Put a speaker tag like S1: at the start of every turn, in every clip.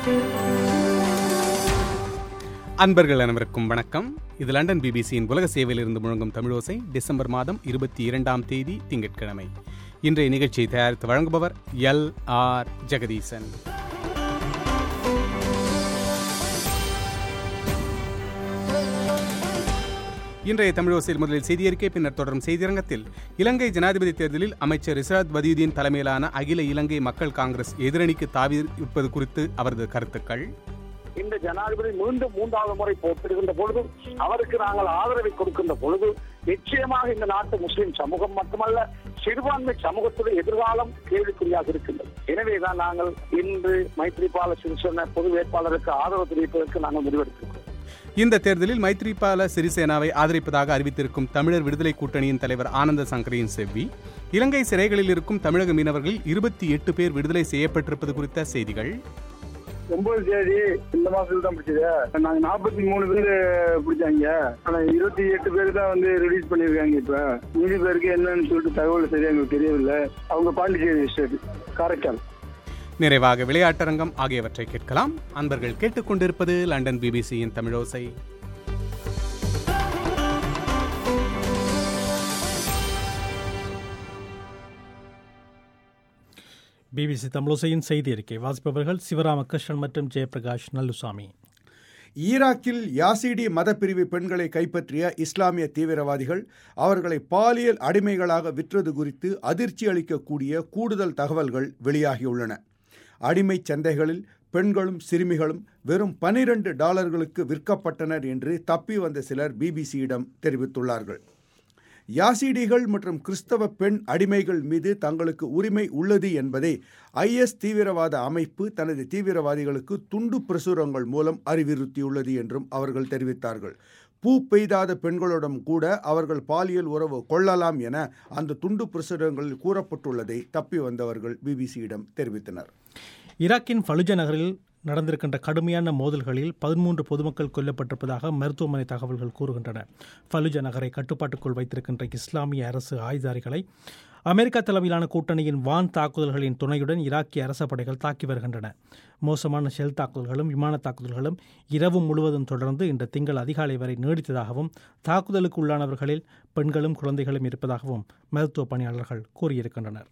S1: அன்பர்கள் அனைவருக்கும் வணக்கம் இது லண்டன் பிபிசியின் உலக சேவையிலிருந்து முழங்கும் தமிழோசை டிசம்பர் மாதம் இருபத்தி இரண்டாம் தேதி திங்கட்கிழமை இன்றைய நிகழ்ச்சியை தயாரித்து வழங்குபவர் எல் ஆர் ஜெகதீசன் இன்றைய தமிழோசையில் முதலில் செய்தியறிக்கை பின்னர் தொடரும் செய்தியரங்கத்தில் இலங்கை ஜனாதிபதி தேர்தலில் அமைச்சர் இஸ்ராத் வதியுதீன் தலைமையிலான அகில இலங்கை மக்கள் காங்கிரஸ் எதிரணிக்கு தாவி இருப்பது குறித்து அவரது கருத்துக்கள்
S2: இந்த ஜனாதிபதி மீண்டும் மூன்றாவது முறை போட்டிருக்கின்ற பொழுது அவருக்கு நாங்கள் ஆதரவை கொடுக்கின்ற பொழுது நிச்சயமாக இந்த நாட்டு முஸ்லிம் சமூகம் மட்டுமல்ல சிறுபான்மை சமூகத்துடைய எதிர்காலம் கேள்விக்குறியாக இருக்கின்றது எனவேதான் நாங்கள் இன்று மைத்ரிபால சிறிசேன பொது வேட்பாளருக்கு ஆதரவு தெரிவிப்பதற்கு நாங்கள் முடிவெடுத்திருக்கிறோம்
S1: இந்த தேர்தலில் மைத்ரிபால சிறிசேனாவை ஆதரிப்பதாக அறிவித்திருக்கும் தமிழர் விடுதலை கூட்டணியின் தலைவர் ஆனந்த சங்கரியின் செவ்வி இலங்கை சிறைகளில் இருக்கும் தமிழக மீனவர்களில் இருபத்தி எட்டு பேர் விடுதலை செய்யப்பட்டிருப்பது குறித்த செய்திகள்
S3: ஒன்பது தேதி இந்த மாசத்துல தான் பிடிச்சது நாங்க நாற்பத்தி மூணு பேர் பிடிச்சாங்க ஆனா இருபத்தி எட்டு பேர் தான் வந்து ரிலீஸ் பண்ணிருக்காங்க இப்ப மீதி பேருக்கு என்னன்னு சொல்லிட்டு தகவல் சரியா எங்களுக்கு தெரியவில்லை அவங்க பாண்டிச்சேரி ஸ்டேட் காரைக்கால்
S1: நிறைவாக விளையாட்டரங்கம் ஆகியவற்றை கேட்கலாம் அன்பர்கள் கேட்டுக்கொண்டிருப்பது லண்டன் பிபிசியின் தமிழோசை
S4: பிபிசி தமிழோசையின் செய்தி அறிக்கை வாசிப்பவர்கள் சிவராமகிருஷ்ணன் மற்றும் ஜெயபிரகாஷ் நல்லுசாமி
S5: ஈராக்கில் யாசிடி மதப்பிரிவு பெண்களை கைப்பற்றிய இஸ்லாமிய தீவிரவாதிகள் அவர்களை பாலியல் அடிமைகளாக விற்றது குறித்து அதிர்ச்சி அளிக்கக்கூடிய கூடுதல் தகவல்கள் வெளியாகியுள்ளன அடிமைச் சந்தைகளில் பெண்களும் சிறுமிகளும் வெறும் பனிரெண்டு டாலர்களுக்கு விற்கப்பட்டனர் என்று தப்பி வந்த சிலர் பிபிசியிடம் தெரிவித்துள்ளார்கள் யாசிடிகள் மற்றும் கிறிஸ்தவ பெண் அடிமைகள் மீது தங்களுக்கு உரிமை உள்ளது என்பதை ஐஎஸ் தீவிரவாத அமைப்பு தனது தீவிரவாதிகளுக்கு துண்டு பிரசுரங்கள் மூலம் அறிவுறுத்தியுள்ளது என்றும் அவர்கள் தெரிவித்தார்கள் பூ பெய்தாத பெண்களுடன் கூட அவர்கள் பாலியல் உறவு கொள்ளலாம் என அந்த துண்டு பிரசுரங்களில் கூறப்பட்டுள்ளதை தப்பி வந்தவர்கள் பிபிசியிடம் தெரிவித்தனர்
S4: ஈராக்கின் ஃபலுஜ நகரில் நடந்திருக்கின்ற கடுமையான மோதல்களில் பதிமூன்று பொதுமக்கள் கொல்லப்பட்டிருப்பதாக மருத்துவமனை தகவல்கள் கூறுகின்றன ஃபலுஜ நகரை கட்டுப்பாட்டுக்குள் வைத்திருக்கின்ற இஸ்லாமிய அரசு ஆயுதாரிகளை அமெரிக்கா தலைமையிலான கூட்டணியின் வான் தாக்குதல்களின் துணையுடன் ஈராக்கிய அரச படைகள் தாக்கி வருகின்றன மோசமான ஷெல் தாக்குதல்களும் விமான தாக்குதல்களும் இரவு முழுவதும் தொடர்ந்து இன்று திங்கள் அதிகாலை வரை நீடித்ததாகவும் தாக்குதலுக்கு உள்ளானவர்களில் பெண்களும் குழந்தைகளும் இருப்பதாகவும் மருத்துவ பணியாளர்கள் கூறியிருக்கின்றனர்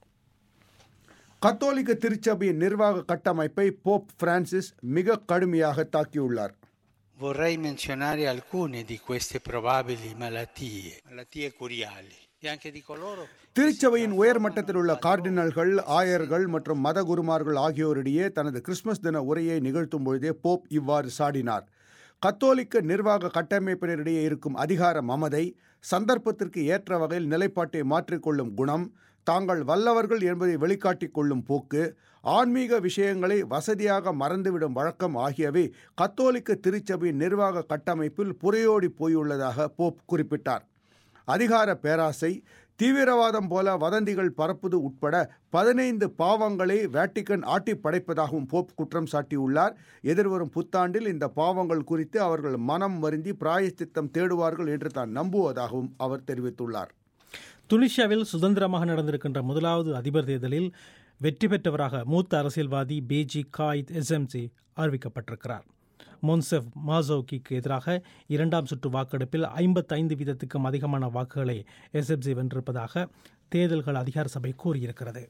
S5: கத்தோலிக்க திருச்சபையின் நிர்வாக கட்டமைப்பை போப் பிரான்சிஸ் மிக கடுமையாக தாக்கியுள்ளார்
S6: Vorrei menzionare alcune di queste probabili malattie, malattie curiali, e anche di coloro
S5: திருச்சபையின் உயர்மட்டத்தில் உள்ள கார்டினல்கள் ஆயர்கள் மற்றும் மதகுருமார்கள் ஆகியோரிடையே தனது கிறிஸ்துமஸ் தின உரையை நிகழ்த்தும் பொழுதே போப் இவ்வாறு சாடினார் கத்தோலிக்க நிர்வாக கட்டமைப்பினரிடையே இருக்கும் அதிகார மமதை சந்தர்ப்பத்திற்கு ஏற்ற வகையில் நிலைப்பாட்டை மாற்றிக்கொள்ளும் குணம் தாங்கள் வல்லவர்கள் என்பதை வெளிக்காட்டிக் கொள்ளும் போக்கு ஆன்மீக விஷயங்களை வசதியாக மறந்துவிடும் வழக்கம் ஆகியவை கத்தோலிக்க திருச்சபையின் நிர்வாக கட்டமைப்பில் புறையோடி போயுள்ளதாக போப் குறிப்பிட்டார் அதிகார பேராசை தீவிரவாதம் போல வதந்திகள் பரப்புவது உட்பட பதினைந்து பாவங்களை வேட்டிக்கன் ஆட்டி படைப்பதாகவும் போப் குற்றம் சாட்டியுள்ளார் எதிர்வரும் புத்தாண்டில் இந்த பாவங்கள் குறித்து அவர்கள் மனம் வருந்தி பிராயச்சித்தம் தேடுவார்கள் என்று தான் நம்புவதாகவும் அவர் தெரிவித்துள்ளார்
S4: துனிஷியாவில் சுதந்திரமாக நடந்திருக்கின்ற முதலாவது அதிபர் தேர்தலில் வெற்றி பெற்றவராக மூத்த அரசியல்வாதி பேஜி காயித் எஸ்எம்சி அறிவிக்கப்பட்டிருக்கிறார் மொன்செஃப் மாசோக்கிக்கு எதிராக இரண்டாம் சுற்று வாக்கெடுப்பில் ஐம்பத்தைந்து வீதத்துக்கும் அதிகமான வாக்குகளை எஸ்எம்சி வென்றிருப்பதாக தேர்தல்கள் அதிகார சபை கூறியிருக்கிறது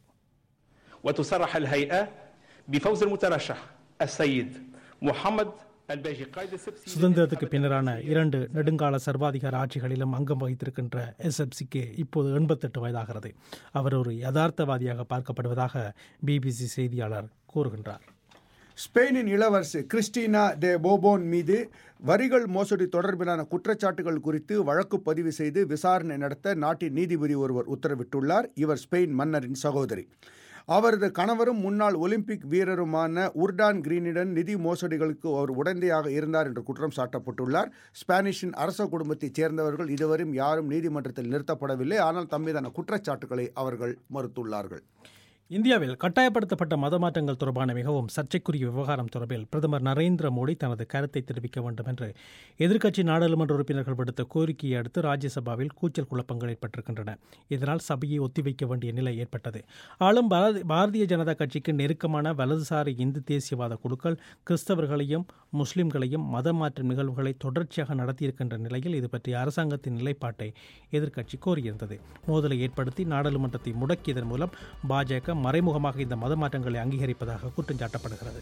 S7: وتصرح الهيئة بفوز المترشح السيد محمد الباجي قائد السبسي
S4: சுதந்திரத்துக்கு பின்னரான இரண்டு நெடுங்கால சர்வாதிகார ஆட்சிகளிலும் அங்கம் வகித்திருக்கின்ற எஸ்எப்சிக்கு இப்போது எண்பத்தெட்டு வயதாகிறது அவர் ஒரு யதார்த்தவாதியாக பார்க்கப்படுவதாக பிபிசி செய்தியாளர் கூறுகின்றார்
S5: ஸ்பெயினின் இளவரசி கிறிஸ்டினா டே போபோன் மீது வரிகள் மோசடி தொடர்பிலான குற்றச்சாட்டுகள் குறித்து வழக்கு பதிவு செய்து விசாரணை நடத்த நாட்டின் நீதிபதி ஒருவர் உத்தரவிட்டுள்ளார் இவர் ஸ்பெயின் மன்னரின் சகோதரி அவரது கணவரும் முன்னாள் ஒலிம்பிக் வீரருமான உர்டான் கிரீனிடன் நிதி மோசடிகளுக்கு அவர் உடந்தையாக இருந்தார் என்று குற்றம் சாட்டப்பட்டுள்ளார் ஸ்பானிஷின் அரச குடும்பத்தைச் சேர்ந்தவர்கள் இதுவரையும் யாரும் நீதிமன்றத்தில் நிறுத்தப்படவில்லை ஆனால் தம்மீதான குற்றச்சாட்டுகளை அவர்கள் மறுத்துள்ளார்கள்
S4: இந்தியாவில் கட்டாயப்படுத்தப்பட்ட மதமாற்றங்கள் தொடர்பான மிகவும் சர்ச்சைக்குரிய விவகாரம் தொடர்பில் பிரதமர் நரேந்திர மோடி தனது கருத்தை தெரிவிக்க வேண்டும் என்று எதிர்க்கட்சி நாடாளுமன்ற உறுப்பினர்கள் விடுத்த கோரிக்கையை அடுத்து ராஜ்யசபாவில் கூச்சல் குழப்பங்கள் ஏற்பட்டிருக்கின்றன இதனால் சபையை ஒத்திவைக்க வேண்டிய நிலை ஏற்பட்டது ஆளும் பாரதி- பாரதிய ஜனதா கட்சிக்கு நெருக்கமான வலதுசாரி இந்து தேசியவாத குழுக்கள் கிறிஸ்தவர்களையும் முஸ்லிம்களையும் மத மாற்ற நிகழ்வுகளை தொடர்ச்சியாக நடத்தியிருக்கின்ற நிலையில் இது பற்றிய அரசாங்கத்தின் நிலைப்பாட்டை எதிர்க்கட்சி கோரியிருந்தது மோதலை ஏற்படுத்தி நாடாளுமன்றத்தை முடக்கியதன் மூலம் பாஜக மறைமுகமாக இந்த மத மாற்றங்களை அங்கீகரிப்பதாக குற்றம் சாட்டப்படுகிறது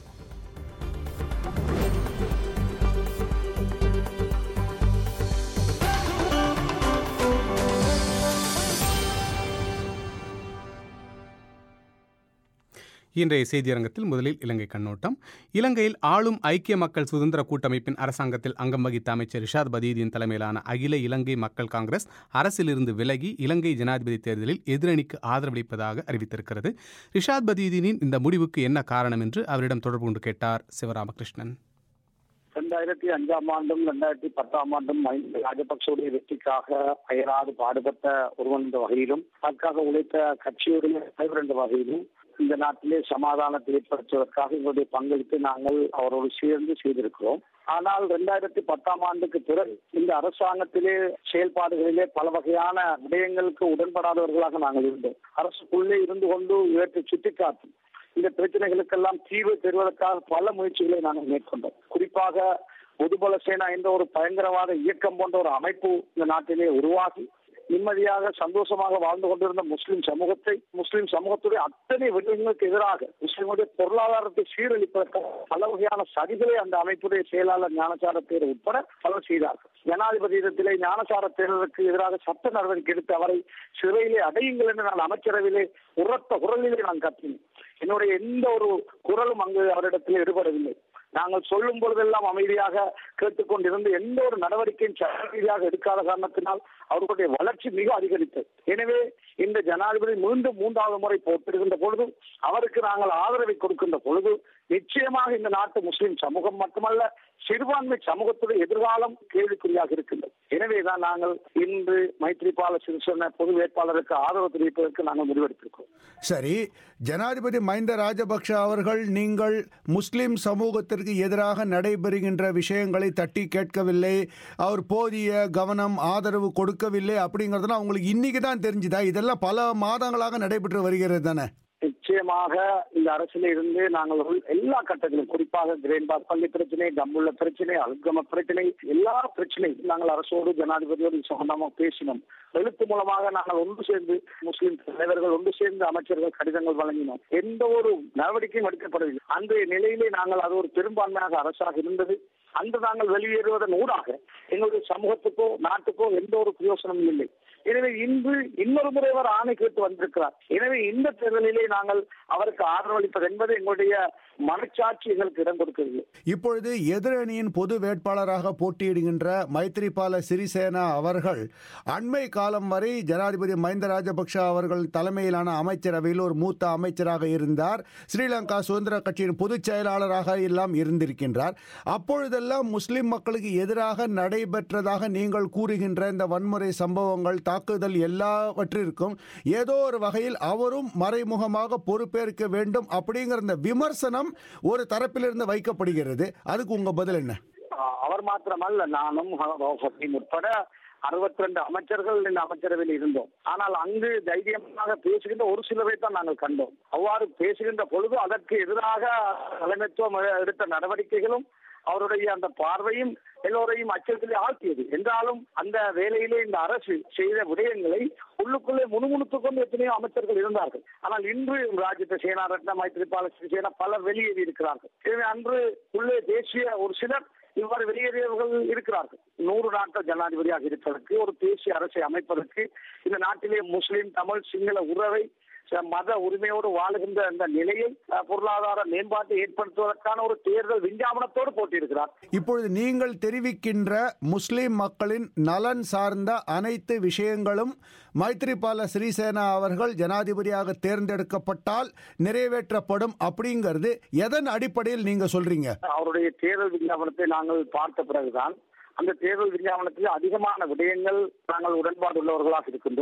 S1: இன்றைய செய்தியரங்கத்தில் முதலில் இலங்கை கண்ணோட்டம் இலங்கையில் ஆளும் ஐக்கிய மக்கள் சுதந்திர கூட்டமைப்பின் அரசாங்கத்தில் அங்கம் வகித்த அமைச்சர் ரிஷாத் பதீதியின் தலைமையிலான அகில இலங்கை மக்கள் காங்கிரஸ் அரசிலிருந்து விலகி இலங்கை ஜனாதிபதி தேர்தலில் எதிரணிக்கு ஆதரவளிப்பதாக அறிவித்திருக்கிறது ரிஷாத் பதீதினின் இந்த முடிவுக்கு என்ன காரணம் என்று அவரிடம் தொடர்பு கொண்டு கேட்டார் சிவராமகிருஷ்ணன்
S2: ரெண்டாயிரத்தி அஞ்சாம் ஆண்டும் ரெண்டாயிரத்தி பத்தாம் ஆண்டும் மஹிந்த ராஜபக்சவுடைய வெற்றிக்காக அயராது பாடுபட்ட ஒருவன் என்ற வகையிலும் அதற்காக உழைத்த கட்சியுடைய தலைவர் என்ற வகையிலும் இந்த நாட்டிலே சமாதானத்தை ஏற்படுத்துவதற்காக எங்களுடைய பங்களிப்பை நாங்கள் அவரோடு சேர்ந்து செய்திருக்கிறோம் ஆனால் ரெண்டாயிரத்தி பத்தாம் ஆண்டுக்கு பிறகு இந்த அரசாங்கத்திலே செயல்பாடுகளிலே பல வகையான விடயங்களுக்கு உடன்படாதவர்களாக நாங்கள் இருந்தோம் அரசுக்குள்ளே இருந்து கொண்டு இவற்றை சுட்டிக்காட்டி இந்த பிரச்சனைகளுக்கெல்லாம் தீர்வு பெறுவதற்காக பல முயற்சிகளை நாங்கள் மேற்கொண்டோம் குறிப்பாக பொதுபல சேனா என்ற ஒரு பயங்கரவாத இயக்கம் போன்ற ஒரு அமைப்பு இந்த நாட்டிலே உருவாகி நிம்மதியாக சந்தோஷமாக வாழ்ந்து கொண்டிருந்த முஸ்லிம் சமூகத்தை முஸ்லிம் சமூகத்துடைய அத்தனை விடயங்களுக்கு எதிராக முஸ்லிமுடைய பொருளாதாரத்தை சீரழிப்பதற்காக பல வகையான சதிகளை அந்த அமைப்புடைய செயலாளர் ஞானசார தேர் உட்பட பலர் செய்தார்கள் ஜனாதிபதியிடத்திலே ஞானசார தேர்தலுக்கு எதிராக சட்ட நடவடிக்கை எடுத்து அவரை சிறையிலே அடையுங்கள் என்று நான் அமைச்சரவையிலே உரத்த குரலிலே நான் கத்தினேன் என்னுடைய எந்த ஒரு குரலும் அங்கு அவரிடத்தில் ஈடுபடவில்லை நாங்கள் சொல்லும் பொழுதெல்லாம் அமைதியாக கேட்டுக்கொண்டிருந்து எந்த ஒரு நடவடிக்கையும் சட்ட ரீதியாக எடுக்காத காரணத்தினால் அவர்களுடைய வளர்ச்சி மிக அதிகரித்தது எனவே இந்த ஜனாதிபதி மீண்டும் மூன்றாவது முறை போட்டிருக்கின்ற பொழுது அவருக்கு நாங்கள் ஆதரவை கொடுக்கின்ற பொழுது நிச்சயமாக இந்த நாட்டு முஸ்லிம் சமூகம் மட்டுமல்ல சிறுபான்மை சமூகத்துடைய எதிர்காலம் கேள்விக்குறியாக இருக்கின்றது எனவேதான் நாங்கள் இன்று மைத்ரிபால சிறிசேன பொது வேட்பாளருக்கு ஆதரவு தெரிவிப்பதற்கு நாங்கள் முடிவெடுத்திருக்கிறோம்
S5: சரி ஜனாதிபதி மஹிந்த ராஜபக்ஷ அவர்கள் நீங்கள் முஸ்லிம் சமூகத்திற்கு எதிராக நடைபெறுகின்ற விஷயங்களை தட்டி கேட்கவில்லை அவர் போதிய கவனம் ஆதரவு கொடுக்கவில்லை அப்படிங்கிறதுலாம் உங்களுக்கு இன்னைக்கு தான் தெரிஞ்சுதா இதெல்லாம் பல மாதங்களாக நடைபெற்று வருகிறது தானே
S2: நிச்சயமாக இந்த அரசில் இருந்து நாங்கள் உள்- எல்லா கட்டத்திலும் குறிப்பாக கிரேன்பாக் பள்ளி பிரச்சனை தம்புள்ள பிரச்சனை அல்கம பிரச்சனை எல்லா பிரச்சனையும் நாங்கள் அரசோடு ஜனாதிபதியோடு சம்பந்தமாக பேசினோம் எழுத்து மூலமாக நாங்கள் ஒன்று சேர்ந்து முஸ்லிம் தலைவர்கள் ஒன்று சேர்ந்து அமைச்சர்கள் கடிதங்கள் வழங்கினோம் எந்த ஒரு நடவடிக்கையும் எடுக்கப்படவில்லை அன்றைய நிலையிலே நாங்கள் அது ஒரு பெரும்பான்மையாக அரசாக இருந்தது அன்று நாங்கள் வெளியேறுவதன் ஊடாக எங்களுடைய சமூகத்துக்கோ நாட்டுக்கோ எந்த ஒரு பிரயோசனமும் இல்லை எனவே இன்று இன்னொரு முறை அவர் ஆணை கேட்டு வந்திருக்கிறார் எனவே இந்த தேர்தலிலே நாங்கள் அவருக்கு ஆதரவளிப்பது என்பது எங்களுடைய மனச்சாட்சி எங்களுக்கு இடம் கொடுக்கவில்லை
S5: இப்பொழுது எதிரணியின் பொது வேட்பாளராக போட்டியிடுகின்ற மைத்ரிபால சிறிசேனா அவர்கள் அண்மை காலம் வரை ஜனாதிபதி மஹிந்த ராஜபக்ஷ அவர்கள் தலைமையிலான அமைச்சரவையில் ஒரு மூத்த அமைச்சராக இருந்தார் ஸ்ரீலங்கா சுதந்திர கட்சியின் பொதுச் செயலாளராக எல்லாம் இருந்திருக்கின்றார் அப்பொழுதெல்லாம் முஸ்லிம் மக்களுக்கு எதிராக நடைபெற்றதாக நீங்கள் கூறுகின்ற இந்த வன்முறை சம்பவங்கள் தாக்குதல் எல்லாவற்றிற்கும் ஏதோ ஒரு வகையில் அவரும் மறைமுகமாக பொறுப்பேற்க வேண்டும் அப்படிங்கிற இந்த விமர்சனம் ஒரு தரப்பிலிருந்து வைக்கப்படுகிறது அதுக்கு உங்க பதில் என்ன
S2: ஆஹ் அவர் மாத்திரமல்ல நானும் ஹசீம் உட்பட அறுபத்தி ரெண்டு அமைச்சர்கள் இந்த அமைச்சரவையில் இருந்தோம் ஆனால் அங்கு தைரியமாக பேசுகின்ற ஒரு சிலரை தான் நாங்கள் கண்டோம் அவ்வாறு பேசுகின்ற பொழுது அதற்கு எதிராக தலைமைத்துவம் எடுத்த நடவடிக்கைகளும் அவருடைய அந்த பார்வையும் எல்லோரையும் அச்சத்திலே ஆழ்த்தியது என்றாலும் அந்த வேலையிலே இந்த அரசு செய்த விடயங்களை உள்ளுக்குள்ளே முணுமுணுத்துக் கொண்டு எத்தனையோ அமைச்சர்கள் இருந்தார்கள் ஆனால் இன்று ராஜ்யத்த சேனா ரத்ன மைத்திரிபால சிறிசேனா பலர் வெளியேறி இருக்கிறார்கள் எனவே அன்று உள்ளே தேசிய ஒரு சிலர் இவ்வாறு வெளியேறியவர்கள் இருக்கிறார்கள் நூறு நாட்கள் ஜனாதிபதியாக இருப்பதற்கு ஒரு தேசிய அரசை அமைப்பதற்கு இந்த நாட்டிலே முஸ்லிம் தமிழ் சிங்கள உறவை ச- மத உரிமையோடு வாழுகின்ற அந்த நிலையை அஹ், பொருளாதார மேம்பாட்டை ஏற்படுத்துவதற்கான ஒரு தேர்தல் விஞ்ஞாபனத்தோடு போட்டியிருக்கிறார்
S5: இப்பொழுது நீங்கள் தெரிவிக்கின்ற முஸ்லிம் மக்களின் நலன் சார்ந்த அனைத்து விஷயங்களும் மைத்ரிபால சிறிசேனா அவர்கள் ஜனாதிபதியாக தேர்ந்தெடுக்கப்பட்டால் நிறைவேற்றப்படும் அப்படிங்கிறது எதன் அடிப்படையில் நீங்க சொல்றீங்க
S2: அவருடைய தேர்தல் விஞ்ஞாபனத்தை நாங்கள் பார்த்த பிறகுதான் அந்த தேர்தல் விஞ்ஞாபனத்தில் அதிகமான விடயங்கள் நாங்கள் உடன்பாடு உள்ளவர்களாக இருக்கின்றோம்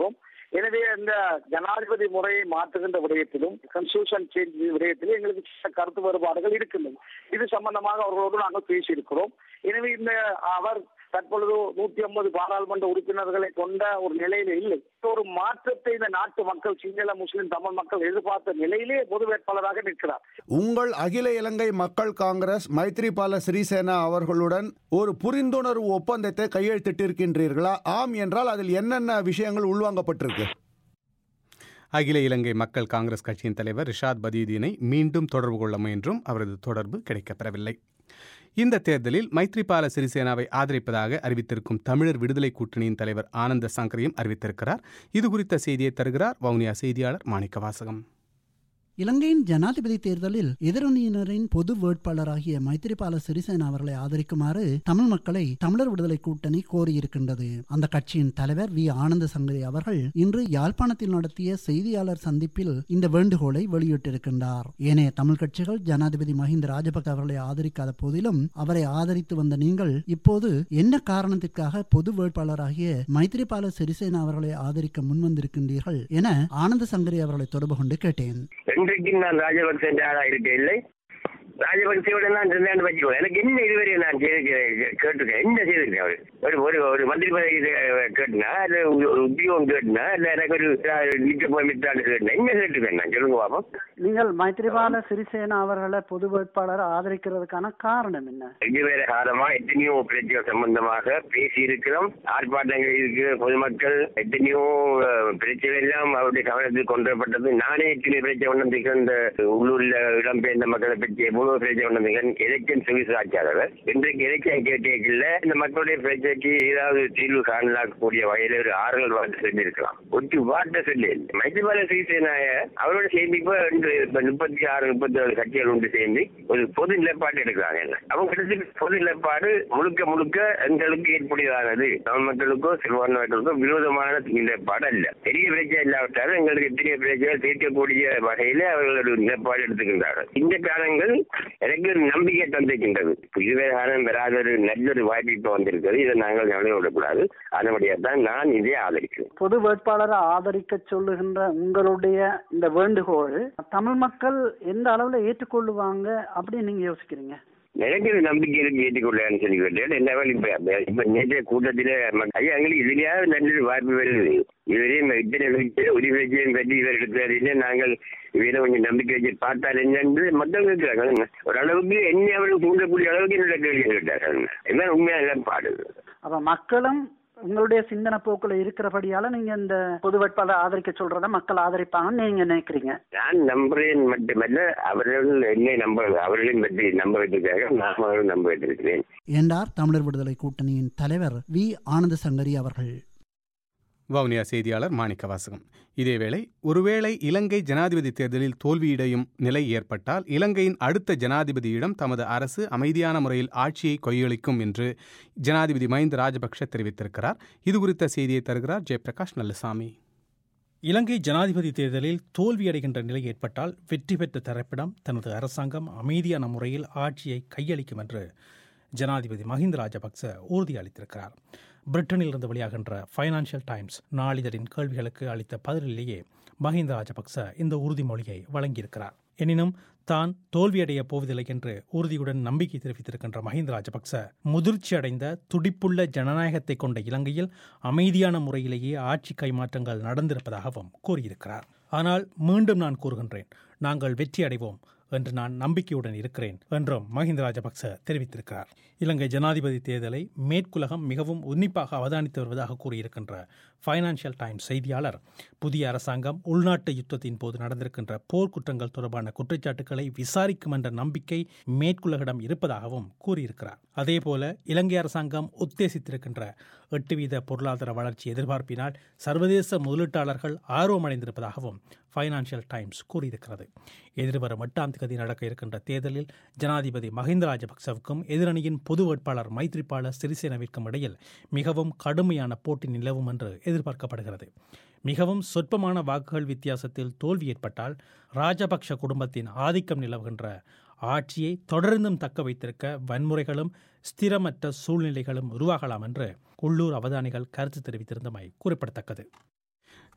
S2: எனவே இந்த ஜனாதிபதி முறையை மாற்றுகின்ற விடயத்திலும் கன்ஸ்டியூஷன் சேஞ்ச் விடயத்திலும் எங்களுக்கு சில கருத்து வேறுபாடுகள் இருக்கின்றன இது சம்பந்தமாக அவர்களோடு நாங்கள் பேசியிருக்கிறோம் எனவே இந்த அவர் தற்பொழுது நூத்தி ஐம்பது பாராளுமன்ற உறுப்பினர்களை கொண்ட ஒரு நிலையில இல்லை ஒரு மாற்றத்தை இந்த நாட்டு மக்கள் சிங்கள முஸ்லிம் தமிழ் மக்கள் எதிர்பார்த்த நிலையிலே பொது வேட்பாளராக நிற்கிறார்
S5: உங்கள் அகில இலங்கை மக்கள் காங்கிரஸ் மைத்ரிபால சிறிசேனா அவர்களுடன் ஒரு புரிந்துணர்வு ஒப்பந்தத்தை கையெழுத்திட்டிருக்கின்றீர்களா ஆம் என்றால் அதில் என்னென்ன விஷயங்கள் உள்வாங்கப்பட்டிருக்கு
S1: அகில இலங்கை மக்கள் காங்கிரஸ் கட்சியின் தலைவர் ரிஷாத் பதியுதீனை மீண்டும் தொடர்பு கொள்ள முயன்றும் அவரது தொடர்பு கிடைக்கப்பெறவில்லை இந்த தேர்தலில் மைத்ரிபால சிறிசேனாவை ஆதரிப்பதாக அறிவித்திருக்கும் தமிழர் விடுதலை கூட்டணியின் தலைவர் ஆனந்த சங்கரையும் அறிவித்திருக்கிறார் இது குறித்த செய்தியை தருகிறார் வவுனியா செய்தியாளர் மாணிக்க வாசகம்
S8: இலங்கையின் ஜனாதிபதி தேர்தலில் எதிரணியினரின் பொது வேட்பாளராகிய மைத்திரிபால சிறிசேனா அவர்களை ஆதரிக்குமாறு தமிழ் மக்களை தமிழர் விடுதலை கூட்டணி கோரியிருக்கின்றது அந்த கட்சியின் தலைவர் வி ஆனந்த சங்கரி அவர்கள் இன்று யாழ்ப்பாணத்தில் நடத்திய செய்தியாளர் சந்திப்பில் இந்த வேண்டுகோளை வெளியிட்டிருக்கின்றார் ஏனைய தமிழ் கட்சிகள் ஜனாதிபதி மஹிந்த ராஜபக்த அவர்களை ஆதரிக்காத போதிலும் அவரை ஆதரித்து வந்த நீங்கள் இப்போது என்ன காரணத்திற்காக பொது வேட்பாளராகிய மைத்திரிபால சிறிசேனா அவர்களை ஆதரிக்க முன்வந்திருக்கின்றீர்கள் என ஆனந்த சங்கரி அவர்களை தொடர்பு கொண்டு கேட்டேன்
S9: இன்றைக்கு நான் ராஜபக்சேன் ஆளா இருக்க இல்லை ராஜபக்சேவோட நான் இருந்தேன்னு வச்சுக்கோ எனக்கு என்ன இதுவரை நான் செய்திருக்கேன் கேட்டிருக்கேன் என்ன செய்திருக்கேன் அவர் ஒரு ஒரு ஒரு மந்திரி பதவி கேட்டுனா இல்ல ஒரு உத்தியோகம் கேட்டுனா இல்ல எனக்கு ஒரு நிக்க போய் மிட்டாண்டு கேட்டுனா என்ன கேட்டிருக்கேன் நான் சொல்லுங்க பாப்போம்
S10: நீங்கள் மைத்ரிபால சிறிசேனா அவர்களை பொது வேட்பாளரை ஆதரிக்கிறதுக்கான காரணம் என்ன
S9: இதுவரை காலமா எத்தனையோ பிரச்சனை சம்பந்தமாக பேசி இருக்கிறோம் ஆர்ப்பாட்டங்கள் இருக்கு பொதுமக்கள் எத்தனையோ அஹ், பிரச்சனை எல்லாம் அவருடைய கவனத்தில் கொண்டு வரப்பட்டது நானே எத்தனை பிரச்சனை கொண்டு வந்திருக்கேன் இந்த உள்ளூர்ல இடம்பெயர்ந்த மக்களை பற்றி எவ்வளவு பிரச்சனை கொண்டு வந்திருக்கேன் எலெக்ஷன் சர்வீஸ் ஆட்சியாளர் இன்றைக்கு எலெக்ஷன் கேட்டேக்கில்ல இந்த மக்களுடைய பிரச்சனைக்கு ஏதாவது தீர்வு காணலாக்கக்கூடிய வகையில ஒரு ஆறுதல் வார்த்தை சொல்லியிருக்கலாம் ஒரு வார்த்தை சொல்லி மைத்திரிபால சிறிசேனாய அவரோட சேர்ந்து இப்ப ரெண்டு இப்ப முப்பத்தி ஆறு முப்பத்தி ஏழு கட்சிகள் ஒன்று சேர்ந்து ஒரு பொது நிலைப்பாடு எடுக்கிறாங்க என்ன அவங்க கிட்ட பொது நிலைப்பாடு முழுக்க முழுக்க எங்களுக்கு ஏற்புடையதானது தமிழ் மக்களுக்கோ சிறுபான்மை மக்களுக்கோ விரோதமான நிலைப்பாடு அல்ல பெரிய பிரச்சனை இல்லாவிட்டாலும் எங்களுக்கு பெரிய பிரச்சனை தீர்க்கக்கூடிய வகையில அவர்கள் ஒரு நிலைப்பாடு எடுத்துக்கின்றார்கள் இந்த காலங்கள் எனக்கு ஒரு நம்பிக்கை தந்திருக்கின்றது இதுவே காலம் பெறாத ஒரு நல்ல ஒரு வாய்ப்பு இப்ப வந்திருக்கிறது இதை நாங்கள் கவனம் விடக்கூடாது அதனுடைய தான் நான் இதை ஆதரிக்கிறேன்
S10: பொது வேட்பாளரை ஆதரிக்க சொல்லுகின்ற உங்களுடைய இந்த வேண்டுகோள் தமிழ் மக்கள் எந்த அளவுல ஏற்றுக்கொள்ளுவாங்க அப்படின்னு நீங்க யோசிக்கிறீங்க
S9: எனக்கு ஒரு நம்பிக்கை இருக்கு ஏற்றுக்கொள்ளு சொல்லி கேட்டேன் என்ன இப்ப இப்ப நேற்றைய கூட்டத்தில ம- ஐயா எங்களுக்கு இதுலயாவது நல்ல வாய்ப்பு வருது இதுவரையும் இத்தனை வச்சு ஒரு பிரச்சனையும் பற்றி இவர் எடுக்கிறாரு நாங்கள் இவரை கொஞ்சம் நம்பிக்கை வச்சு பார்த்தால் என்னன்னு மத்தவங்க இருக்கிறாங்க ஓரளவுக்கு என்ன அவர்கள் தூண்டக்கூடிய அளவுக்கு என்னோட கேள்வி கேட்டார்கள் என்ன உண்மையா எல்லாம் பாடுது
S10: அப்ப மக்களும் உங்களுடைய சிந்தனை போக்குல இருக்கிறபடியால நீங்க இந்த பொது வேட்பாளரை ஆதரிக்க சொல்றத மக்கள் ஆதரிப்பாங்கன்னு நீங்க நினைக்கிறீங்க
S9: நான் நம்புறேன் மட்டுமல்ல அவர்கள் என்னை நம்ப அவர்களையும் பற்றி நம்ப வைத்திருக்காங்க நான் அவர்கள் நம்ப வைத்திருக்கிறேன்
S8: என்றார் தமிழர் விடுதலை கூட்டணியின் தலைவர் வி ஆனந்த சங்கரி அவர்கள்
S1: வவுனியா செய்தியாளர் மாணிக்க வாசகம் இதேவேளை ஒருவேளை இலங்கை ஜனாதிபதி தேர்தலில் தோல்வியடையும் நிலை ஏற்பட்டால் இலங்கையின் அடுத்த ஜனாதிபதியிடம் தமது அரசு அமைதியான முறையில் ஆட்சியை கையளிக்கும் என்று ஜனாதிபதி மஹிந்த ராஜபக்ஷ தெரிவித்திருக்கிறார் இது குறித்த செய்தியை தருகிறார் ஜெயபிரகாஷ் நல்லசாமி
S4: இலங்கை ஜனாதிபதி தேர்தலில் தோல்வியடைகின்ற நிலை ஏற்பட்டால் வெற்றி பெற்ற தரப்பிடம் தனது அரசாங்கம் அமைதியான முறையில் ஆட்சியை கையளிக்கும் என்று ஜனாதிபதி மஹிந்த ராஜபக்ச உறுதியளித்திருக்கிறார் பிரிட்டனிலிருந்து வெளியாகின்ற ஃபைனான்சியல் டைம்ஸ் நாளிதழின் கேள்விகளுக்கு அளித்த பதிலிலேயே மஹிந்த ராஜபக்ச இந்த உறுதிமொழியை வழங்கியிருக்கிறார் எனினும் தான் தோல்வியடைய போவதில்லை என்று உறுதியுடன் நம்பிக்கை தெரிவித்திருக்கின்ற மஹிந்த ராஜபக்ச முதிர்ச்சியடைந்த துடிப்புள்ள ஜனநாயகத்தை கொண்ட இலங்கையில் அமைதியான முறையிலேயே ஆட்சி கைமாற்றங்கள் நடந்திருப்பதாகவும் கூறியிருக்கிறார் ஆனால் மீண்டும் நான் கூறுகின்றேன் நாங்கள் வெற்றி அடைவோம் என்று நான் நம்பிக்கையுடன் இருக்கிறேன் என்றும் மஹிந்த ராஜபக்ச தெரிவித்திருக்கிறார் இலங்கை ஜனாதிபதி தேர்தலை மேற்குலகம் மிகவும் உன்னிப்பாக அவதானித்து வருவதாக கூறியிருக்கின்ற ஃபைனான்சியல் டைம்ஸ் செய்தியாளர் புதிய அரசாங்கம் உள்நாட்டு யுத்தத்தின் போது நடந்திருக்கின்ற போர்க்குற்றங்கள் தொடர்பான குற்றச்சாட்டுக்களை விசாரிக்கும் என்ற நம்பிக்கை மேற்குலகிடம் இருப்பதாகவும் கூறியிருக்கிறார் அதேபோல இலங்கை அரசாங்கம் உத்தேசித்திருக்கின்ற எட்டு வீத பொருளாதார வளர்ச்சி எதிர்பார்ப்பினால் சர்வதேச முதலீட்டாளர்கள் ஆர்வமடைந்திருப்பதாகவும் ஃபைனான்சியல் டைம்ஸ் கூறியிருக்கிறது எதிர்வரும் எட்டாம் தேதி நடக்க இருக்கின்ற தேர்தலில் ஜனாதிபதி மஹிந்த ராஜபக்சவுக்கும் எதிரணியின் பொது வேட்பாளர் மைத்ரிபால சிறிசேனவிற்கும் இடையில் மிகவும் கடுமையான போட்டி நிலவும் என்று எதிர்பார்க்கப்படுகிறது மிகவும் சொற்பமான வாக்குகள் வித்தியாசத்தில் தோல்வி ஏற்பட்டால் ராஜபக்ஷ குடும்பத்தின் ஆதிக்கம் நிலவுகின்ற ஆட்சியை தொடர்ந்தும் தக்க வைத்திருக்க வன்முறைகளும் ஸ்திரமற்ற சூழ்நிலைகளும் உருவாகலாம் என்று உள்ளூர் அவதானிகள் கருத்து தெரிவித்திருந்தமை குறிப்பிடத்தக்கது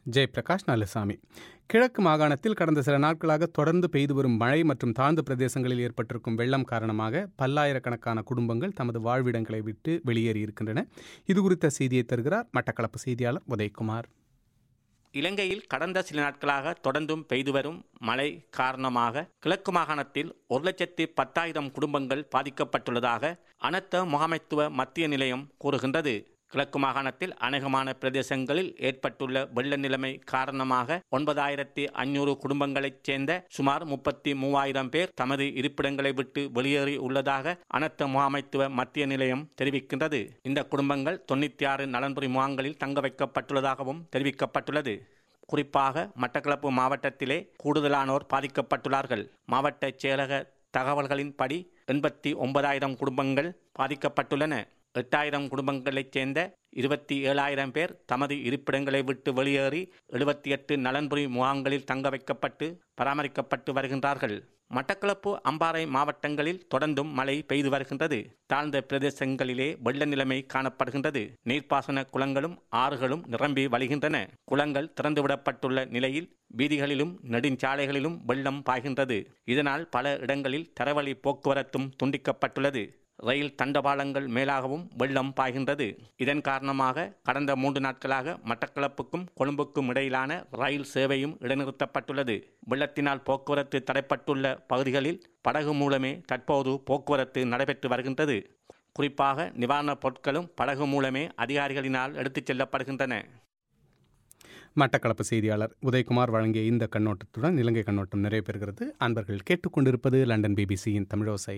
S1: ஜெயபிரகாஷ் நல்லசாமி கிழக்கு மாகாணத்தில் கடந்த சில நாட்களாக தொடர்ந்து பெய்து வரும் மழை மற்றும் தாழ்ந்த பிரதேசங்களில் ஏற்பட்டிருக்கும் வெள்ளம் காரணமாக பல்லாயிரக்கணக்கான குடும்பங்கள் தமது வாழ்விடங்களை விட்டு வெளியேறியிருக்கின்றன இது குறித்த செய்தியை தருகிறார் மட்டக்களப்பு செய்தியாளர் உதயகுமார்
S11: இலங்கையில் கடந்த சில நாட்களாக தொடர்ந்தும் பெய்து வரும் மழை காரணமாக கிழக்கு மாகாணத்தில் ஒரு லட்சத்தி பத்தாயிரம் குடும்பங்கள் பாதிக்கப்பட்டுள்ளதாக அனர்த்த முகாமைத்துவ மத்திய நிலையம் கூறுகின்றது கிழக்கு மாகாணத்தில் அநேகமான பிரதேசங்களில் ஏற்பட்டுள்ள வெள்ள நிலைமை காரணமாக ஒன்பதாயிரத்தி ஐநூறு குடும்பங்களைச் சேர்ந்த சுமார் முப்பத்தி மூவாயிரம் பேர் தமது இருப்பிடங்களை விட்டு வெளியேறி உள்ளதாக அனர்த்த முகாமைத்துவ மத்திய நிலையம் தெரிவிக்கின்றது இந்த குடும்பங்கள் தொண்ணூற்றி ஆறு நலன்புரி முகாம்களில் தங்க வைக்கப்பட்டுள்ளதாகவும் தெரிவிக்கப்பட்டுள்ளது குறிப்பாக மட்டக்களப்பு மாவட்டத்திலே கூடுதலானோர் பாதிக்கப்பட்டுள்ளார்கள் மாவட்ட செயலக தகவல்களின்படி எண்பத்தி ஒன்பதாயிரம் குடும்பங்கள் பாதிக்கப்பட்டுள்ளன எட்டாயிரம் குடும்பங்களைச் சேர்ந்த இருபத்தி ஏழாயிரம் பேர் தமது இருப்பிடங்களை விட்டு வெளியேறி எழுபத்தி எட்டு நலன்புரி முகாம்களில் தங்க வைக்கப்பட்டு பராமரிக்கப்பட்டு வருகின்றார்கள் மட்டக்களப்பு அம்பாறை மாவட்டங்களில் தொடர்ந்தும் மழை பெய்து வருகின்றது தாழ்ந்த பிரதேசங்களிலே வெள்ள நிலைமை காணப்படுகின்றது நீர்ப்பாசன குளங்களும் ஆறுகளும் நிரம்பி வழிகின்றன குளங்கள் திறந்துவிடப்பட்டுள்ள நிலையில் வீதிகளிலும் நெடுஞ்சாலைகளிலும் வெள்ளம் பாய்கின்றது இதனால் பல இடங்களில் தரவழி போக்குவரத்தும் துண்டிக்கப்பட்டுள்ளது ரயில் தண்டவாளங்கள் மேலாகவும் வெள்ளம் பாய்கின்றது இதன் காரணமாக கடந்த மூன்று நாட்களாக மட்டக்களப்புக்கும் கொழும்புக்கும் இடையிலான ரயில் சேவையும் இடைநிறுத்தப்பட்டுள்ளது வெள்ளத்தினால் போக்குவரத்து தடைப்பட்டுள்ள பகுதிகளில் படகு மூலமே தற்போது போக்குவரத்து நடைபெற்று வருகின்றது குறிப்பாக நிவாரணப் பொருட்களும் படகு மூலமே அதிகாரிகளினால் எடுத்துச் செல்லப்படுகின்றன
S1: மட்டக்களப்பு செய்தியாளர் உதயகுமார் வழங்கிய இந்த கண்ணோட்டத்துடன் இலங்கை கண்ணோட்டம் நிறைவு பெறுகிறது அன்பர்கள் கேட்டுக்கொண்டிருப்பது லண்டன் பிபிசியின் தமிழோசை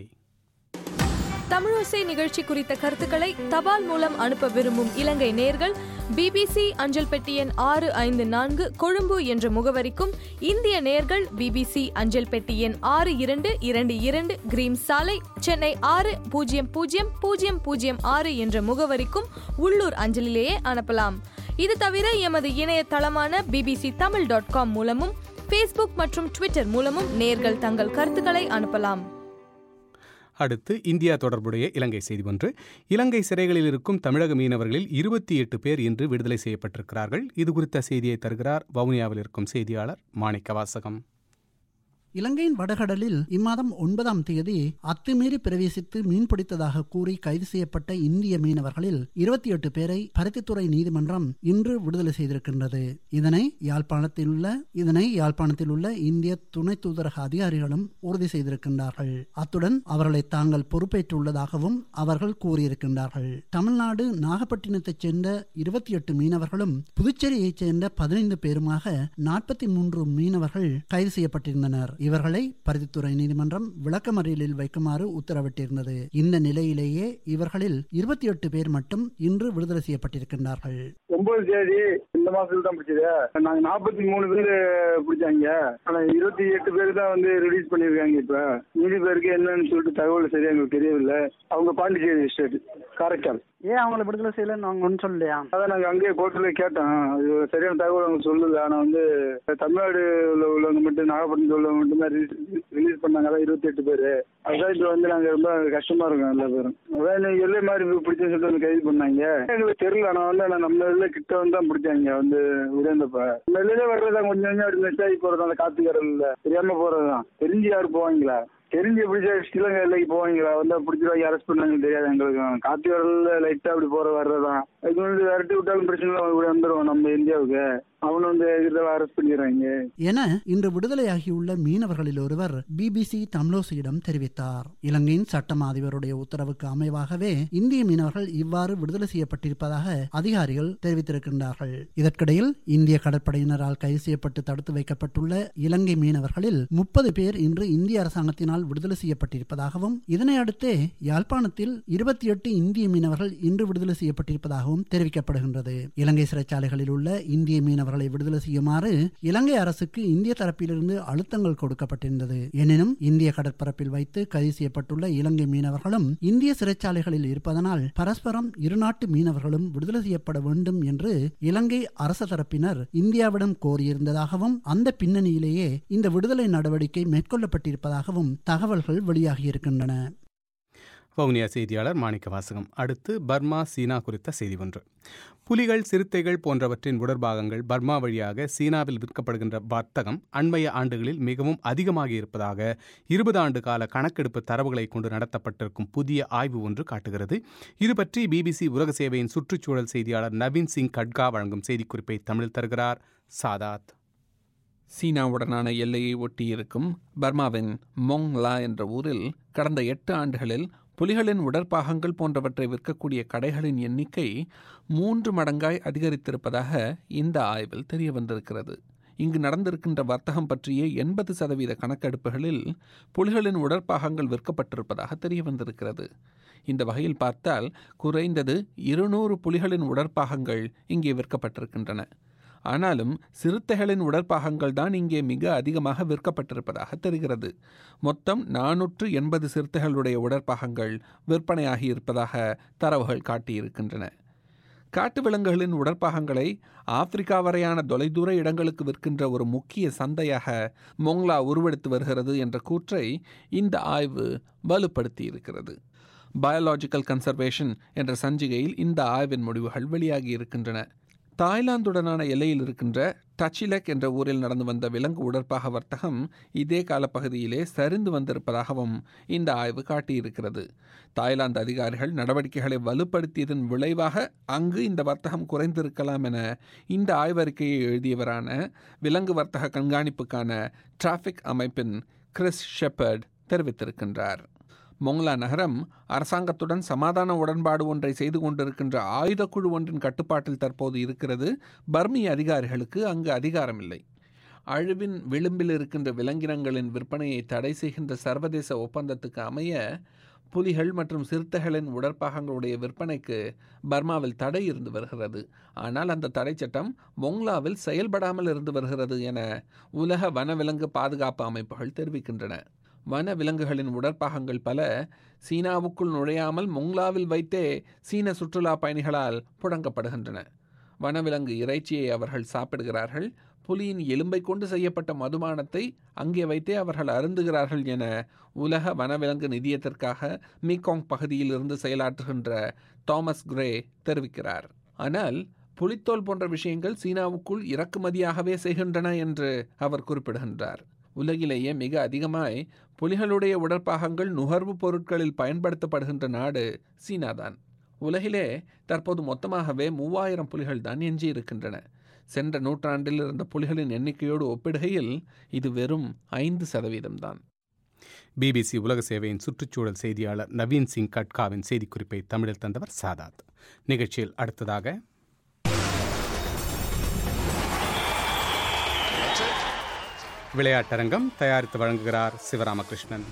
S12: தமிழோசை நிகழ்ச்சி குறித்த கருத்துக்களை தபால் மூலம் அனுப்ப விரும்பும் இலங்கை நேர்கள் பிபிசி அஞ்சல் பெட்டி எண் ஆறு ஐந்து நான்கு கொழும்பு என்ற முகவரிக்கும் இந்திய நேர்கள் பிபிசி அஞ்சல் பெட்டி எண் ஆறு இரண்டு இரண்டு இரண்டு கிரீம் சாலை சென்னை ஆறு பூஜ்ஜியம் பூஜ்ஜியம் பூஜ்ஜியம் பூஜ்ஜியம் ஆறு என்ற முகவரிக்கும் உள்ளூர் அஞ்சலிலேயே அனுப்பலாம் இது தவிர எமது இணையதளமான பிபிசி தமிழ் டாட் காம் மூலமும் ஃபேஸ்புக் மற்றும் ட்விட்டர் மூலமும் நேர்கள் தங்கள் கருத்துக்களை அனுப்பலாம்
S1: அடுத்து இந்தியா தொடர்புடைய இலங்கை செய்தி ஒன்று இலங்கை சிறைகளில் இருக்கும் தமிழக மீனவர்களில் இருபத்தி எட்டு பேர் இன்று விடுதலை செய்யப்பட்டிருக்கிறார்கள் இது குறித்த செய்தியை தருகிறார் வவுனியாவில் இருக்கும் செய்தியாளர் மாணிக்க வாசகம்
S8: இலங்கையின் வடகடலில் இம்மாதம் ஒன்பதாம் தேதி அத்துமீறி பிரவேசித்து மீன்பிடித்ததாக கூறி கைது செய்யப்பட்ட இந்திய மீனவர்களில் இருபத்தி எட்டு பேரை பருத்தித்துறை நீதிமன்றம் இன்று விடுதலை செய்திருக்கின்றது இதனை யாழ்ப்பாணத்தில் உள்ள இதனை யாழ்ப்பாணத்தில் உள்ள இந்திய துணை தூதரக அதிகாரிகளும் உறுதி செய்திருக்கின்றார்கள் அத்துடன் அவர்களை தாங்கள் பொறுப்பேற்றுள்ளதாகவும் அவர்கள் கூறியிருக்கின்றார்கள் தமிழ்நாடு நாகப்பட்டினத்தைச் சேர்ந்த இருபத்தி எட்டு மீனவர்களும் புதுச்சேரியைச் சேர்ந்த பதினைந்து பேருமாக நாற்பத்தி மூன்று மீனவர்கள் கைது செய்யப்பட்டிருந்தனர் இவர்களை பருத்தித்துறை நீதிமன்றம் விளக்கமறியலில் வைக்குமாறு உத்தரவிட்டிருந்தது இந்த நிலையிலேயே இவர்களில் இருபத்தி எட்டு பேர் மட்டும் இன்று விடுதலை செய்யப்பட்டிருக்கின்றார்கள்
S3: ஒன்பது தேதி இந்த மாசத்துல தான் பிடிச்சது நாங்க நாற்பத்தி மூணு பேர் பிடிச்சாங்க ஆனா இருபத்தி எட்டு பேர் தான் வந்து ரிலீஸ் பண்ணிருக்காங்க இப்ப மீதி பேருக்கு என்னன்னு சொல்லிட்டு தகவல் சரியா எங்களுக்கு தெரியவில்லை அவங்க பாண்டிச்சேரி ஸ்டேட் காரைக்கால்
S10: ஏன் அவங்கள விடுதலை செய்யலன்னு அவங்க ஒன்றும் சொல்லலையா
S3: அதான் நாங்க அங்கேயே கோர்ட்ல கேட்டோம் அது சரியான தகவல் அவங்க சொல்லுது ஆனா வந்து தமிழ்நாடு உள்ள உள்ளவங்க மட்டும் நாகப்பட்டினத்தில் உள்ளவங்க மட்டும் தான் ரிலீஸ் பண்ணாங்க அதான் இருபத்தி எட்டு பேரு அதான் இப்ப வந்து நாங்க ரொம்ப கஷ்டமா இருக்கோம் எல்லா பேரும் அதான் இன்னைக்கு எல்லை மாதிரி பிடிச்ச சொல்லிட்டு வந்து கைது பண்ணாங்க எங்களுக்கு தெரியல ஆனா வந்து ஆனா நம்ம இதுல கிட்ட வந்து தான் பிடிச்சாங்க வந்து உதயந்தப்ப நம்ம வெளியில வர்றதா கொஞ்சம் கொஞ்சம் அப்படி மெசேஜ் போறது அந்த காத்துக்கடல்ல தெரியாம போறதுதான் தெரிஞ்சு யாரு போவாங்களா தெரிஞ்சு பிடிச்ச ஸ்ரீலங்கா எல்லைக்கு போவாங்களா வந்து பிடிச்சிருவாங்க அரெஸ்ட் பண்ணாங்க தெரியாது எங்களுக்கு காத்தி வரல லைட்டா அப்படி போற வர்றதான் இது வந்து விரட்டி விட்டாலும் பிரச்சனை இல்லை அவங்க வந்துருவோம் நம்ம இந்தியாவுக்கு அவனு வந்து எதிர்த்து அரெஸ்ட் பண்ணிடுறாங்க
S8: என இன்று விடுதலையாகியுள்ள மீனவர்களில் ஒருவர் பிபிசி தமிழோசியிடம் தெரிவித்தார் இலங்கையின் சட்டம் அதிபருடைய உத்தரவுக்கு அமைவாகவே இந்திய மீனவர்கள் இவ்வாறு விடுதலை செய்யப்பட்டிருப்பதாக அதிகாரிகள் தெரிவித்திருக்கின்றார்கள் இதற்கிடையில் இந்திய கடற்படையினரால் கைது செய்யப்பட்டு தடுத்து வைக்கப்பட்டுள்ள இலங்கை மீனவர்களில் முப்பது பேர் இன்று இந்திய அரசாங்கத்தினால் விடுதலை செய்யப்பட்டிருப்பதாகவும் இதனை அடுத்தே யாழ்ப்பாணத்தில் இருபத்தி எட்டு இந்திய மீனவர்கள் இன்று விடுதலை செய்யப்பட்டிருப்பதாகவும் தெரிவிக்கப்படுகின்றது இலங்கை சிறைச்சாலைகளில் உள்ள இந்திய மீனவர்கள் அவர்களை விடுதலை செய்யுமாறு இலங்கை அரசுக்கு இந்திய தரப்பிலிருந்து அழுத்தங்கள் கொடுக்கப்பட்டிருந்தது எனினும் இந்திய கடற்பரப்பில் வைத்து கைது செய்யப்பட்டுள்ள இலங்கை மீனவர்களும் இந்திய சிறைச்சாலைகளில் இருப்பதனால் பரஸ்பரம் இருநாட்டு மீனவர்களும் விடுதலை செய்யப்பட வேண்டும் என்று இலங்கை அரச தரப்பினர் இந்தியாவிடம் கோரியிருந்ததாகவும் அந்த பின்னணியிலேயே இந்த விடுதலை நடவடிக்கை மேற்கொள்ளப்பட்டிருப்பதாகவும் தகவல்கள் வெளியாகியிருக்கின்றன
S1: வவுனியா செய்தியாளர் மாணிக்க வாசகம் அடுத்து பர்மா சீனா குறித்த செய்தி ஒன்று புலிகள் சிறுத்தைகள் போன்றவற்றின் உடற்பாகங்கள் பர்மா வழியாக சீனாவில் விற்கப்படுகின்ற வர்த்தகம் அண்மைய ஆண்டுகளில் மிகவும் அதிகமாகி இருப்பதாக இருபது ஆண்டு கால கணக்கெடுப்பு தரவுகளை கொண்டு நடத்தப்பட்டிருக்கும் புதிய ஆய்வு ஒன்று காட்டுகிறது இது பற்றி பிபிசி உலக சேவையின் சுற்றுச்சூழல் செய்தியாளர் நவீன் சிங் கட்கா வழங்கும் செய்திக்குறிப்பை தமிழில் தருகிறார் சாதாத்
S13: சீனாவுடனான எல்லையை ஒட்டியிருக்கும் பர்மாவின் மொங்லா என்ற ஊரில் கடந்த எட்டு ஆண்டுகளில் புலிகளின் உடற்பாகங்கள் போன்றவற்றை விற்கக்கூடிய கடைகளின் எண்ணிக்கை மூன்று மடங்காய் அதிகரித்திருப்பதாக இந்த ஆய்வில் தெரிய வந்திருக்கிறது இங்கு நடந்திருக்கின்ற வர்த்தகம் பற்றிய எண்பது சதவீத கணக்கெடுப்புகளில் புலிகளின் உடற்பாகங்கள் விற்கப்பட்டிருப்பதாக தெரிய வந்திருக்கிறது இந்த வகையில் பார்த்தால் குறைந்தது இருநூறு புலிகளின் உடற்பாகங்கள் இங்கே விற்கப்பட்டிருக்கின்றன ஆனாலும் சிறுத்தைகளின் உடற்பாகங்கள் தான் இங்கே மிக அதிகமாக விற்கப்பட்டிருப்பதாக தெரிகிறது மொத்தம் நானூற்று எண்பது சிறுத்தைகளுடைய உடற்பாகங்கள் விற்பனையாகி இருப்பதாக தரவுகள் காட்டியிருக்கின்றன காட்டு விலங்குகளின் உடற்பாகங்களை ஆப்பிரிக்கா வரையான தொலைதூர இடங்களுக்கு விற்கின்ற ஒரு முக்கிய சந்தையாக மொங்லா உருவெடுத்து வருகிறது என்ற கூற்றை இந்த ஆய்வு வலுப்படுத்தி இருக்கிறது பயாலாஜிக்கல் கன்சர்வேஷன் என்ற சஞ்சிகையில் இந்த ஆய்வின் முடிவுகள் வெளியாகி இருக்கின்றன தாய்லாந்துடனான எல்லையில் இருக்கின்ற டச்சிலெக் என்ற ஊரில் நடந்து வந்த விலங்கு உடற்பாக வர்த்தகம் இதே காலப்பகுதியிலே சரிந்து வந்திருப்பதாகவும் இந்த ஆய்வு காட்டியிருக்கிறது தாய்லாந்து அதிகாரிகள் நடவடிக்கைகளை வலுப்படுத்தியதன் விளைவாக அங்கு இந்த வர்த்தகம் குறைந்திருக்கலாம் என இந்த ஆய்வறிக்கையை எழுதியவரான விலங்கு வர்த்தக கண்காணிப்புக்கான டிராஃபிக் அமைப்பின் கிறிஸ் ஷெப்பர்ட் தெரிவித்திருக்கின்றார் மொங்லா நகரம் அரசாங்கத்துடன் சமாதான உடன்பாடு ஒன்றை செய்து கொண்டிருக்கின்ற ஆயுதக்குழு ஒன்றின் கட்டுப்பாட்டில் தற்போது இருக்கிறது பர்மிய அதிகாரிகளுக்கு அங்கு அதிகாரம் இல்லை அழிவின் விளிம்பில் இருக்கின்ற விலங்கினங்களின் விற்பனையை தடை செய்கின்ற சர்வதேச ஒப்பந்தத்துக்கு அமைய புலிகள் மற்றும் சிறுத்தைகளின் உடற்பாகங்களுடைய விற்பனைக்கு பர்மாவில் தடை இருந்து வருகிறது ஆனால் அந்த தடை சட்டம் மொங்லாவில் செயல்படாமல் இருந்து வருகிறது என உலக வனவிலங்கு பாதுகாப்பு அமைப்புகள் தெரிவிக்கின்றன வன விலங்குகளின் உடற்பாகங்கள் பல சீனாவுக்குள் நுழையாமல் மொங்லாவில் வைத்தே சீன சுற்றுலா பயணிகளால் புழங்கப்படுகின்றன வனவிலங்கு இறைச்சியை அவர்கள் சாப்பிடுகிறார்கள் புலியின் எலும்பை கொண்டு செய்யப்பட்ட மதுபானத்தை அங்கே வைத்தே அவர்கள் அருந்துகிறார்கள் என உலக வனவிலங்கு நிதியத்திற்காக மீகாங் பகுதியில் இருந்து செயலாற்றுகின்ற தாமஸ் கிரே தெரிவிக்கிறார் ஆனால் புலித்தோல் போன்ற விஷயங்கள் சீனாவுக்குள் இறக்குமதியாகவே செய்கின்றன என்று அவர் குறிப்பிடுகின்றார் உலகிலேயே மிக அதிகமாய் புலிகளுடைய உடற்பாகங்கள் நுகர்வு பொருட்களில் பயன்படுத்தப்படுகின்ற நாடு சீனாதான் உலகிலே தற்போது மொத்தமாகவே மூவாயிரம் புலிகள் தான் எஞ்சி இருக்கின்றன சென்ற நூற்றாண்டில் இருந்த புலிகளின் எண்ணிக்கையோடு ஒப்பிடுகையில் இது வெறும் ஐந்து சதவீதம்தான்
S1: பிபிசி உலக சேவையின் சுற்றுச்சூழல் செய்தியாளர் நவீன் சிங் கட்காவின் செய்திக்குறிப்பை தமிழில் தந்தவர் சாதாத் நிகழ்ச்சியில் அடுத்ததாக விளையாட்டரங்கம் தயாரித்து வழங்குகிறார் சிவராமகிருஷ்ணன்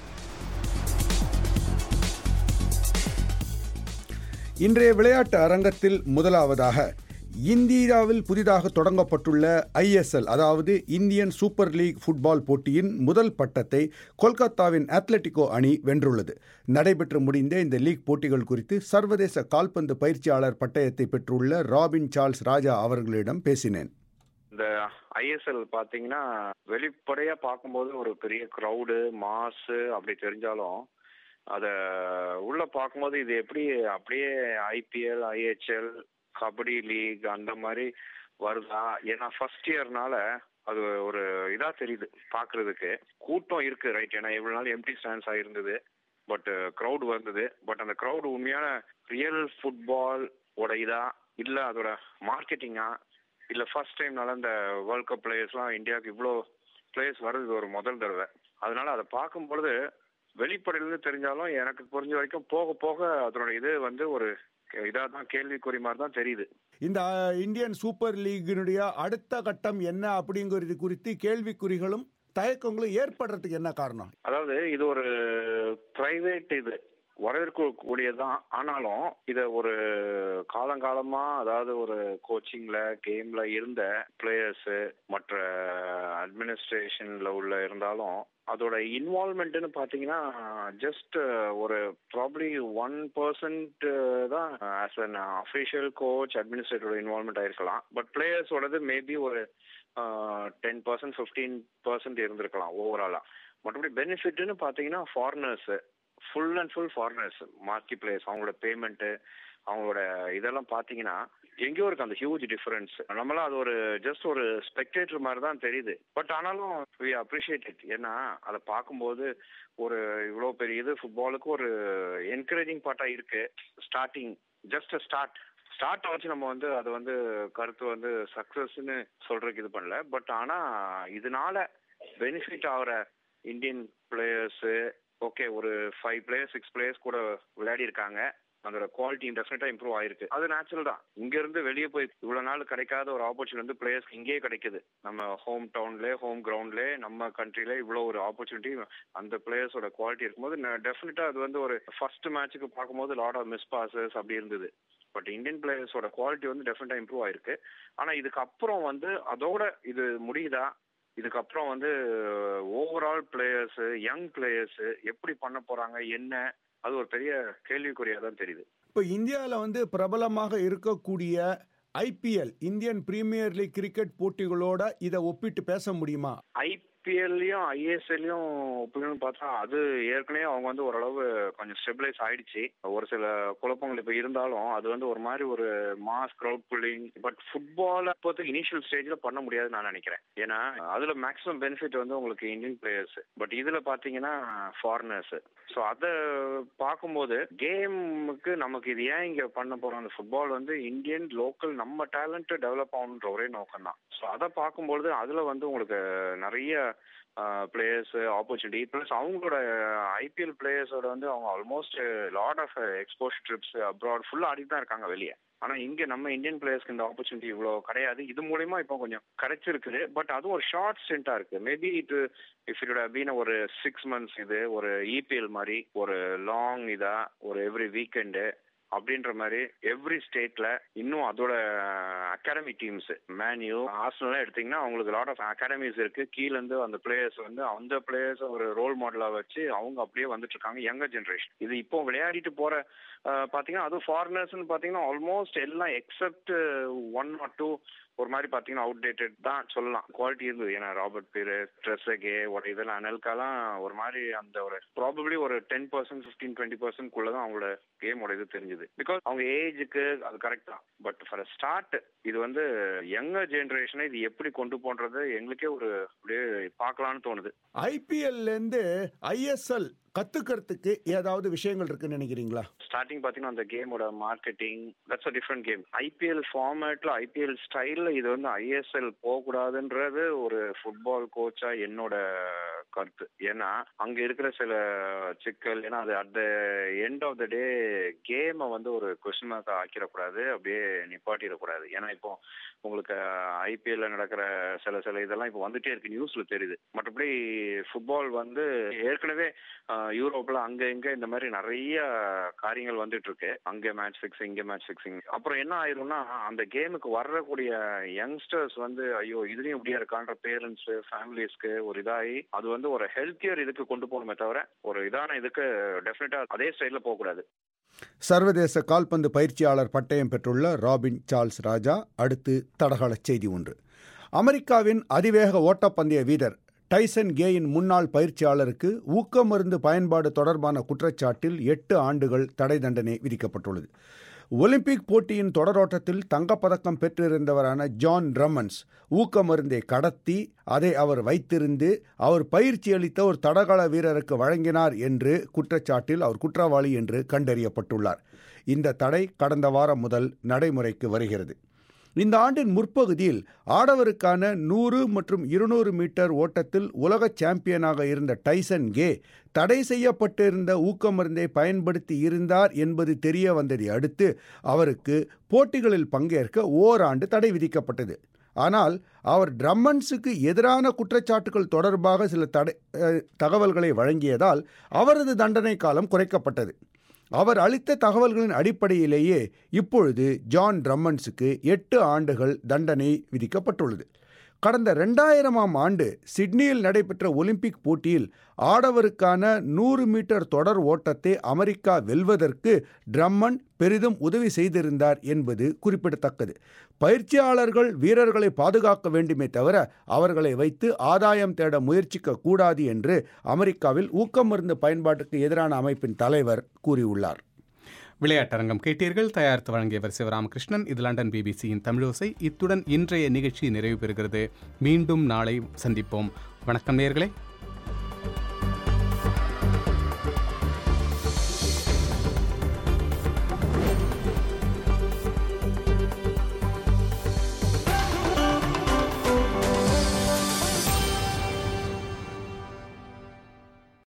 S5: இன்றைய விளையாட்டு அரங்கத்தில் முதலாவதாக இந்தியாவில் புதிதாக தொடங்கப்பட்டுள்ள ஐஎஸ்எல் அதாவது இந்தியன் சூப்பர் லீக் ஃபுட்பால் போட்டியின் முதல் பட்டத்தை கொல்கத்தாவின் அத்லட்டிகோ அணி வென்றுள்ளது நடைபெற்று முடிந்த இந்த லீக் போட்டிகள் குறித்து சர்வதேச கால்பந்து பயிற்சியாளர் பட்டயத்தை பெற்றுள்ள ராபின் சார்ல்ஸ் ராஜா அவர்களிடம் பேசினேன்
S14: இந்த ஐஎஸ்எல் பாத்தீங்கன்னா வெளிப்படையா பார்க்கும்போது ஒரு பெரிய க்ரௌடு மாசு அப்படி தெரிஞ்சாலும் அத உள்ள பார்க்கும்போது இது எப்படி அப்படியே ஐபிஎல் ஐஹெச்எல் கபடி லீக் அந்த மாதிரி வருதா ஏன்னா ஃபர்ஸ்ட் இயர்னால அது ஒரு இதா தெரியுது பாக்குறதுக்கு கூட்டம் இருக்கு ரைட் ஏன்னா எவ்வளவு நாள் எம்டி ஸ்டாண்ட்ஸ் ஆயிருந்தது பட் க்ரௌட் வந்தது பட் அந்த க்ரௌட் உண்மையான ரியல் ஃபுட்பால் ஓட இதா இல்ல அதோட மார்க்கெட்டிங்கா இல்ல ஃபர்ஸ்ட் டைம்னால இந்த வேர்ல்ட் கப் பிளேயர்ஸ்லாம் இந்தியாவுக்கு இவ்வளோ பிளேயர்ஸ் வர்றது ஒரு முதல் தடவை அதனால அதை பார்க்கும் பொழுது வெளிப்படையிலிருந்து தெரிஞ்சாலும் எனக்கு புரிஞ்ச வரைக்கும் போக போக அதனோட இது வந்து ஒரு இதாக தான் கேள்விக்குறி மாதிரி தான் தெரியுது
S5: இந்த இந்தியன் சூப்பர் லீகினுடைய அடுத்த கட்டம் என்ன அப்படிங்கிறது குறித்து கேள்விக்குறிகளும் தயக்கங்களும் ஏற்படுறதுக்கு என்ன காரணம்
S14: அதாவது இது ஒரு பிரைவேட் இது வரவேற்கக்கூடியதான் ஆனாலும் இத ஒரு காலங்காலமா அதாவது ஒரு கோச்சிங்ல கேம்ல இருந்த பிளேயர்ஸ் மற்ற அட்மினிஸ்ட்ரேஷன்ல உள்ள இருந்தாலும் அதோட இன்வால்மெண்ட்னு பாத்தீங்கன்னா ஜஸ்ட் ஒரு ப்ராப்ளி ஒன் பர்சன்ட் தான் ஆஸ் அன் அஃபிஷியல் கோச் அட்மினிஸ்ட்ரேட்டரோட இன்வால்மெண்ட் ஆயிருக்கலாம் பட் பிளேயர்ஸோடது மேபி ஒரு டென் பர்சன்ட் ஃபிஃப்டீன் பர்சன்ட் இருந்திருக்கலாம் ஓவராலா மற்றபடி பெனிஃபிட்னு பாத்தீங்கன்னா foreigners full and full foreigners marquee players அவங்களோட பேமெண்ட் அவங்களோட இதெல்லாம் பாத்தீங்கன்னா எங்கேயோ இருக்கு அந்த ஹியூஜ் டிஃபரன்ஸ் நம்மளாம் அது ஒரு ஜஸ்ட் ஒரு ஸ்பெக்டேட்டர் மாதிரி தான் தெரியுது பட் ஆனாலும் வி அப்ரிஷியேட் இட் ஏன்னா அதை பார்க்கும்போது ஒரு இவ்வளோ பெரிய இது ஃபுட்பாலுக்கு ஒரு என்கரேஜிங் பார்ட்டா இருக்கு ஸ்டார்டிங் ஜஸ்ட் ஸ்டார்ட் ஸ்டார்ட் வச்சு நம்ம வந்து அது வந்து கருத்து வந்து சக்சஸ்ன்னு சொல்றதுக்கு இது பண்ணல பட் ஆனா இதனால பெனிஃபிட் ஆகிற இந்தியன் பிளேயர்ஸ் ஓகே ஒரு ஃபைவ் பிளேயர்ஸ் சிக்ஸ் பிளேயர்ஸ் கூட விளையாடி இருக்காங்க அதோட குவாலிட்டி டெஃபினட்டா இம்ப்ரூவ் ஆயிருக்கு அது நேச்சுரல் தான் இங்க இருந்து வெளியே போய் இவ்வளவு நாள் கிடைக்காத ஒரு ஆப்பர்ச்சுனிட்டி வந்து பிளேயர்ஸ் இங்கேயே கிடைக்குது நம்ம ஹோம் டவுன்ல ஹோம் கிரவுண்ட்ல நம்ம கண்ட்ரில இவ்வளவு ஒரு ஆப்பர்ச்சுனிட்டி அந்த பிளேயர்ஸோட குவாலிட்டி இருக்கும்போது டெஃபினட்டா அது வந்து ஒரு ஃபர்ஸ்ட் மேட்ச்சுக்கு பார்க்கும்போது லாட் ஆஃப் மிஸ் பாசஸ் அப்படி இருந்தது பட் இந்தியன் பிளேயர்ஸோட குவாலிட்டி வந்து டெஃபினட்டா இம்ப்ரூவ் ஆயிருக்கு ஆனா இதுக்கப்புறம் வந்து அதோட இது முடியுதா இதுக்கப்புறம் வந்து ஓவரால் பிளேயர்ஸ் யங் பிளேயர்ஸ் எப்படி பண்ண போறாங்க என்ன அது ஒரு பெரிய கேள்விக்குறியா தான் தெரியுது
S5: இப்போ இந்தியாவில் வந்து பிரபலமாக இருக்கக்கூடிய IPL Indian Premier League cricket போட்டிகளோட இதை ஒப்பிட்டு பேச முடியுமா
S14: ஐபிஎல்லையும் ஐஎஸ்எல்லையும் ஒப்பிடணும்னு பார்த்தா அது ஏற்கனவே அவங்க வந்து ஓரளவு கொஞ்சம் ஸ்டெபிளைஸ் ஆயிடுச்சு ஒரு சில குழப்பங்கள் இப்போ இருந்தாலும் அது வந்து ஒரு மாதிரி ஒரு mass crowd pulling but football இப்போதைக்கு இனிஷியல் ஸ்டேஜில் பண்ண முடியாதுன்னு நான் நினைக்கிறேன் ஏன்னா அதில் மேக்ஸிமம் பெனிஃபிட் வந்து உங்களுக்கு இந்தியன் பிளேயர்ஸ் பட் இதில் பார்த்தீங்கன்னா ஃபாரினர்ஸ் ஸோ அதை பார்க்கும்போது கேமுக்கு நமக்கு இது ஏன் இங்கே பண்ண போகிறோம் அந்த ஃபுட்பால் வந்து இந்தியன் லோக்கல் நம்ம டேலண்ட் டெவலப் ஆகணுன்ற ஒரே நோக்கம் தான் ஸோ அதை பார்க்கும்பொழுது அதில் வந்து உங்களுக்கு நிறைய பிளேயர்ஸ் ஆப்பர்ச்சுனிட்டி ப்ளஸ் அவங்களோட ஐபிஎல் பிளேயர்ஸோட வந்து அவங்க almost lot of exposure trips abroad ஃபுல்லாக ஆடிட்டு தான் இருக்காங்க வெளியே ஆனா இங்க நம்ம இந்தியன் பிளேயர்ஸ்க்கு இந்த ஆப்பர்ச்சுனிட்டி இவ்வளவு கிடையாது இது மூலியமா இப்போ கொஞ்சம் கிடைச்சிருக்குது பட் அதுவும் ஒரு ஷார்ட் ஸ்டென்ட்டா இருக்கு மேபி இது இஃப் இட் பீன் ஒரு சிக்ஸ் மந்த்ஸ் இது ஒரு இபிஎல் மாதிரி ஒரு லாங் இதா ஒரு எவ்ரி வீக்கெண்டு அப்படின்ற மாதிரி எவ்ரி ஸ்டேட்ல இன்னும் அதோட அகாடமி டீம்ஸ் மேன்யூ ஆர்சனல் எடுத்தீங்கன்னா அவங்களுக்கு லாட் ஆஃப் அகாடமிஸ் இருக்கு கீழ இருந்து அந்த பிளேயர்ஸ் வந்து அந்த பிளேயர்ஸ் ஒரு ரோல் மாடலா வச்சு அவங்க அப்படியே வந்துட்டு இருக்காங்க யங்கர் ஜென்ரேஷன் இது இப்போ விளையாடிட்டு போற பாத்தீங்கன்னா அதுவும் ஃபாரினர்ஸ்னு பாத்தீங்கன்னா ஆல்மோஸ்ட் எல்லாம் எக்ஸப்ட் ஒன் ஆர் டூ ஒரு மாதிரி பாத்தீங்கன்னா அவுட் டேட்டட் தான் சொல்லலாம் குவாலிட்டி இருந்தது ஏன்னா ராபர்ட் பீரு ட்ரெஸ்ஸகே ஒரு இதெல்லாம் அனல்காலாம் ஒரு மாதிரி அந்த ஒரு ப்ராபப்ளி ஒரு ten percent fifteen twenty percent குள்ளதான் அவங்களோட கேமோட இது தெரிஞ்சது பிகாஸ் அவங்க ஏஜுக்கு அது கரெக்ட் தான் பட் ஃபார் ஸ்டார்ட் இது வந்து யங்கர் ஜெனரேஷனை இது எப்படி கொண்டு போன்றது எங்களுக்கே ஒரு அப்படியே பார்க்கலாம்னு தோணுது
S5: ஐபிஎல்ல இருந்து ஐஎஸ்எல் கத்துக்கிறதுக்கு ஏதாவது விஷயங்கள் இருக்குன்னு நினைக்கிறீங்களா
S14: ஸ்டார்டிங் பாத்தீங்கன்னா அந்த கேமோட marketing that's a different game IPL ஃபார்மேட்ல ஐபிஎல் ஸ்டைல்ல இது வந்து ஐஎஸ்எல் போகக்கூடாதுன்றது ஒரு ஃபுட்பால் கோச்சா என்னோட கருத்து ஏன்னா அங்க இருக்கிற சில சிக்கல் ஏன்னா அது at the end of the day கேமை வந்து ஒரு கொஸ்டின் மார்க் ஆக்கிடக்கூடாது அப்படியே நிப்பாட்டிடக்கூடாது ஏன்னா இப்போ உங்களுக்கு ஐபிஎல்ல நடக்கிற சில சில இதெல்லாம் இப்போ வந்துட்டே இருக்கு நியூஸ்ல தெரியுது மற்றபடி ஃபுட்பால் வந்து ஏற்கனவே யூரோப்ல அங்க இங்க இந்த மாதிரி நிறைய காரியங்கள் வந்துட்டு இருக்கு அங்க மேட்ச் ஃபிக்ஸிங் இங்க மேட்ச் ஃபிக்ஸிங் அப்புறம் என்ன ஆயிரும்னா அந்த கேமுக்கு வரக்கூடிய யங்ஸ்டர்ஸ் வந்து ஐயோ இதுலயும் இப்படியா இருக்கான்ற பேரண்ட்ஸ் ஃபேமிலிஸ்க்கு ஒரு இதாகி அது வந்து ஒரு ஹெல்த்தியர் இதுக்கு கொண்டு போகணுமே தவிர ஒரு இதான இதுக்கு டெஃபினட்டா அதே ஸ்டைல்ல போக கூடாது
S5: சர்வதேச கால்பந்து பயிற்சியாளர் பட்டயம் பெற்றுள்ள ராபின் சார்ல்ஸ் ராஜா அடுத்து தடகள செய்தி ஒன்று அமெரிக்காவின் அதிவேக ஓட்டப்பந்தய வீரர் டைசன் கேயின் முன்னாள் பயிற்சியாளருக்கு ஊக்க மருந்து பயன்பாடு தொடர்பான குற்றச்சாட்டில் எட்டு ஆண்டுகள் தடை தண்டனை விதிக்கப்பட்டுள்ளது ஒலிம்பிக் போட்டியின் தொடரோட்டத்தில் தங்கப்பதக்கம் பெற்றிருந்தவரான ஜான் ட்ரம்மன்ஸ் ஊக்க மருந்தை கடத்தி அதை அவர் வைத்திருந்து அவர் பயிற்சி அளித்த ஒரு தடகள வீரருக்கு வழங்கினார் என்று குற்றச்சாட்டில் அவர் குற்றவாளி என்று கண்டறியப்பட்டுள்ளார் இந்த தடை கடந்த வாரம் முதல் நடைமுறைக்கு வருகிறது இந்த ஆண்டின் முற்பகுதியில் ஆடவருக்கான நூறு மற்றும் இருநூறு மீட்டர் ஓட்டத்தில் உலக சாம்பியனாக இருந்த டைசன் கே தடை செய்யப்பட்டிருந்த ஊக்க மருந்தை பயன்படுத்தி இருந்தார் என்பது தெரிய வந்ததை அடுத்து அவருக்கு போட்டிகளில் பங்கேற்க ஓராண்டு தடை விதிக்கப்பட்டது ஆனால் அவர் ட்ரம்மன்ஸுக்கு எதிரான குற்றச்சாட்டுகள் தொடர்பாக சில தடை தகவல்களை வழங்கியதால் அவரது தண்டனை காலம் குறைக்கப்பட்டது அவர் அளித்த தகவல்களின் அடிப்படையிலேயே இப்பொழுது ஜான் ட்ரம்மன்ஸுக்கு எட்டு ஆண்டுகள் தண்டனை விதிக்கப்பட்டுள்ளது கடந்த ரெண்டாயிரமாம் ஆண்டு சிட்னியில் நடைபெற்ற ஒலிம்பிக் போட்டியில் ஆடவருக்கான நூறு மீட்டர் தொடர் ஓட்டத்தை அமெரிக்கா வெல்வதற்கு ட்ரம்மன் பெரிதும் உதவி செய்திருந்தார் என்பது குறிப்பிடத்தக்கது பயிற்சியாளர்கள் வீரர்களை பாதுகாக்க வேண்டுமே தவிர அவர்களை வைத்து ஆதாயம் தேட முயற்சிக்க கூடாது என்று அமெரிக்காவில் ஊக்க மருந்து பயன்பாட்டுக்கு எதிரான அமைப்பின் தலைவர் கூறியுள்ளார்
S1: விளையாட்டரங்கம் கேட்டீர்கள் தயாரித்து வழங்கியவர் சிவராமகிருஷ்ணன் இது லண்டன் பிபிசியின் தமிழோசை இத்துடன் இன்றைய நிகழ்ச்சி நிறைவு பெறுகிறது மீண்டும் நாளை சந்திப்போம் வணக்கம் நேர்களே